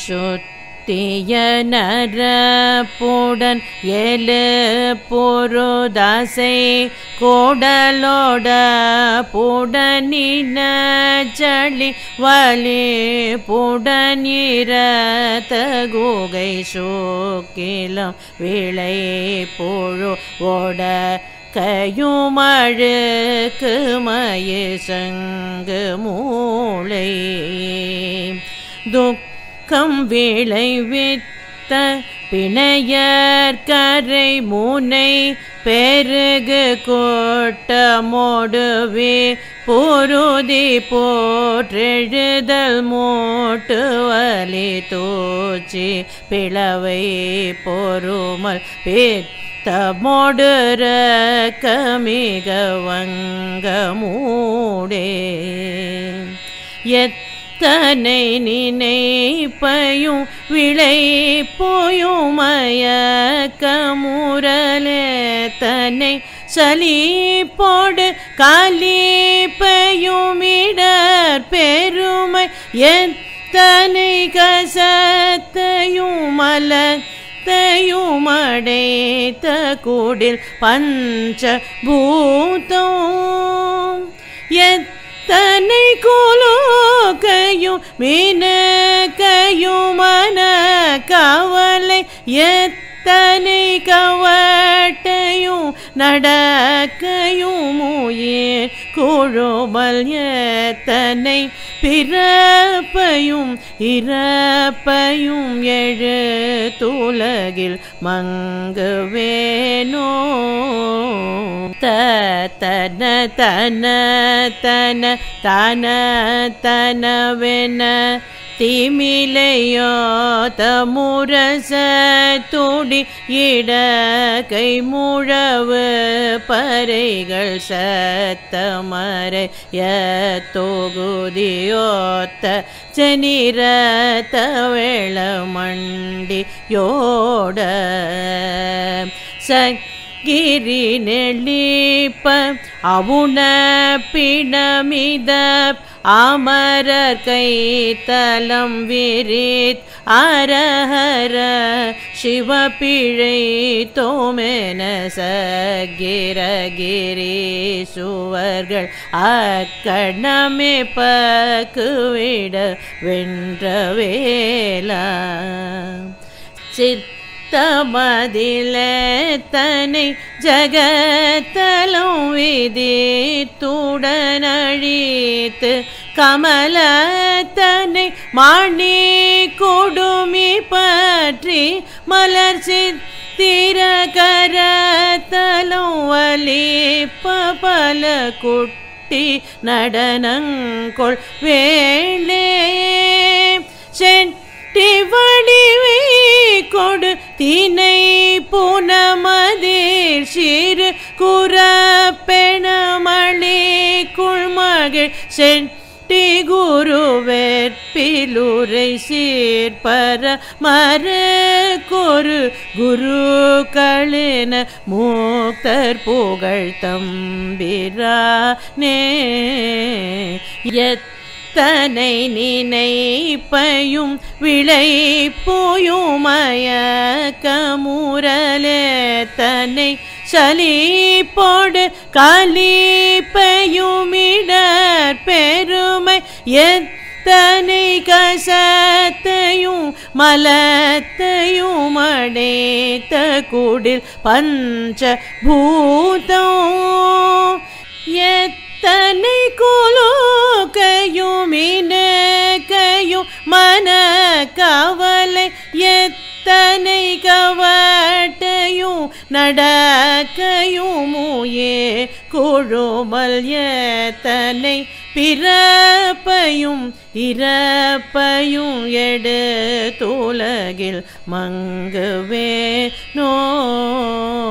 சுத்திய நரப்புடன் ஏழு பொருதாசை கோடலோட புடனின சளி வலி புடனிரத குகை சோக்கிலம் விளை பொழு ஓட கையுமழுக்கு மயிர் சங்கு மூளை துக்கம் விளைவித்த பிணையர் கரை முனை பெருகு கோட்டமோடுவே பொருதி போற்றெழுதல் மூட்டு வலி தூச்சி பிளவை பொறுமல் பித்தமோடுற கமிக வங்க மூடே எத்தனை நினைப்பையும் விளை போயும் மயக்கமுரலே தன்னை சலிப்போடு காலிப்பையும் இடர் பெருமை எத்தனை கசத்தையும் மலத்தையும் அடைத்த கூடில் பஞ்ச பூதம் எத்தனை குலோக்கையும் மீனக்கையும் மன கவலை எத்தனை கவட்டையும் நடக்கையும் உயிர் குழுமல் எத்தனை பிறப்பையும் இறப்பையும் எழு துலகில் மங்கு வேணோ தன தன தன தன தனவென திமிலையோ தமுரச துடி இட கை முழவு பறைகள் சத்தமறை தொகுதியோத்த ஜனிரத வேள மண்டியோட சகிரி நெளிப்ப அவுண பிணமித அமரர் கைத்தலம் விரித் அரஹர சிவபிழை தோமென சகிரகிரீசுவர்கள் அக்கணமே பக்குவிட வென்ற வேளா சித் தமதிலத்தனை ஜகத்தலும் விதித்துடனழித்து கமலத்தனை மாணி கொடுமி பற்றி மலர் சித்திரகரத்தலும் வலிப்ப பல குட்டி நடனங்கொள் வேளே சென் வடிவை கொடு தினை புனமதிர் சிறு குறப்பெணமளி குள்மகிழ் செட்டி குரு வேற்பிலுரை சீர்பர மர கொரு குருக்களின மூக்தர் புகழ் தம்பிரானே எத் தனை நினைப்பையும் விளை போயுமய கமுரலே தன்னை சலிப்போடு கலிப்பையுமிடர் பெருமை எத்தனை கசத்தையும் மலத்தையும் அடைத்த குடில் பஞ்ச பூதம் எத்தனை குலோக்கையும் இனக்கையும் மன கவலை எத்தனை கவட்டையும் நடக்கையும் ஏ குழுமல் எத்தனை பிறப்பையும் இறப்பையும் எடு துலகில் மங்குவே நோ